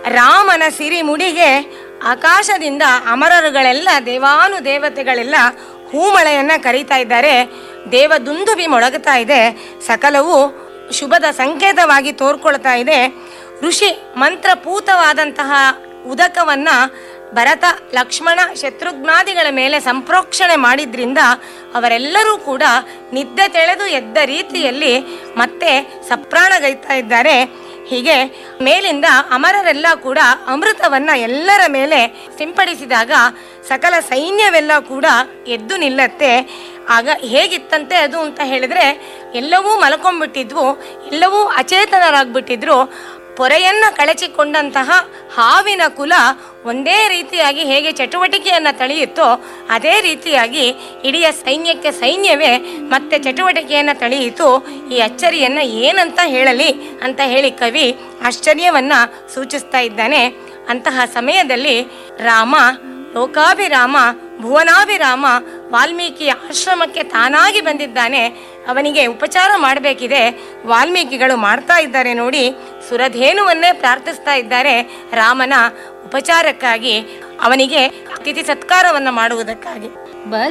ರಾಮನ ಸಿರಿಮುಡಿಗೆ ಆಕಾಶದಿಂದ ಅಮರರುಗಳೆಲ್ಲ ದೇವಾನು ದೇವತೆಗಳೆಲ್ಲ ಹೂಮಳೆಯನ್ನ ಕರೀತಾ ಇದ್ದಾರೆ ದೇವದುಂದುಬಿ ಮೊಳಗುತ್ತಾ ಇದೆ ಸಕಲವು ಶುಭದ ಸಂಕೇತವಾಗಿ ತೋರ್ಕೊಳ್ತಾ ಇದೆ ಋಷಿ ಮಂತ್ರಪೂತವಾದಂತಹ ಉದಕವನ್ನ ಭರತ ಲಕ್ಷ್ಮಣ ಶತ್ರುಘ್ನಾದಿಗಳ ಮೇಲೆ ಸಂಪ್ರೋಕ್ಷಣೆ ಮಾಡಿದ್ರಿಂದ ಅವರೆಲ್ಲರೂ ಕೂಡ ನಿದ್ದೆ ತೆಳೆದು ಎದ್ದ ರೀತಿಯಲ್ಲಿ ಮತ್ತೆ ಸಪ್ರಾಣಗೈತಾ ಇದ್ದಾರೆ ಹೀಗೆ ಮೇಲಿಂದ ಅಮರರೆಲ್ಲ ಕೂಡ ಅಮೃತವನ್ನ ಎಲ್ಲರ ಮೇಲೆ ಸಿಂಪಡಿಸಿದಾಗ ಸಕಲ ಸೈನ್ಯವೆಲ್ಲ ಕೂಡ ಎದ್ದು ನಿಲ್ಲತ್ತೆ ಆಗ ಹೇಗಿತ್ತಂತೆ ಅದು ಅಂತ ಹೇಳಿದ್ರೆ ಎಲ್ಲವೂ ಮಲ್ಕೊಂಡ್ಬಿಟ್ಟಿದ್ವು ಎಲ್ಲವೂ ಅಚೇತನರಾಗ್ಬಿಟ್ಟಿದ್ರು ಪೊರೆಯನ್ನ ಕಳಚಿಕೊಂಡಂತಹ ಹಾವಿನ ಕುಲ ಒಂದೇ ರೀತಿಯಾಗಿ ಹೇಗೆ ಚಟುವಟಿಕೆಯನ್ನ ತಳೆಯುತ್ತೋ ಅದೇ ರೀತಿಯಾಗಿ ಇಡೀ ಸೈನ್ಯಕ್ಕೆ ಸೈನ್ಯವೇ ಮತ್ತೆ ಚಟುವಟಿಕೆಯನ್ನ ತಳೆಯಿತು ಈ ಅಚ್ಚರಿಯನ್ನ ಏನಂತ ಹೇಳಲಿ ಅಂತ ಹೇಳಿ ಕವಿ ಆಶ್ಚರ್ಯವನ್ನ ಸೂಚಿಸ್ತಾ ಇದ್ದಾನೆ ಅಂತಹ ಸಮಯದಲ್ಲಿ ರಾಮ ಲೋಕಾಭಿರಾಮ ಭುವನಾಭಿರಾಮ ವಾಲ್ಮೀಕಿಯ ಆಶ್ರಮಕ್ಕೆ ತಾನಾಗಿ ಬಂದಿದ್ದಾನೆ ಅವನಿಗೆ ಉಪಚಾರ ಮಾಡಬೇಕಿದೆ ವಾಲ್ಮೀಕಿಗಳು ಮಾಡ್ತಾ ಇದ್ದಾರೆ ನೋಡಿ ಸುರಧೇನುವನ್ನೇ ಪ್ರಾರ್ಥಿಸ್ತಾ ಇದ್ದಾರೆ ರಾಮನ ಉಪಚಾರಕ್ಕಾಗಿ ಅವನಿಗೆ ಅತಿಥಿ ಸತ್ಕಾರವನ್ನ ಮಾಡುವುದಕ್ಕಾಗಿ ಬರ್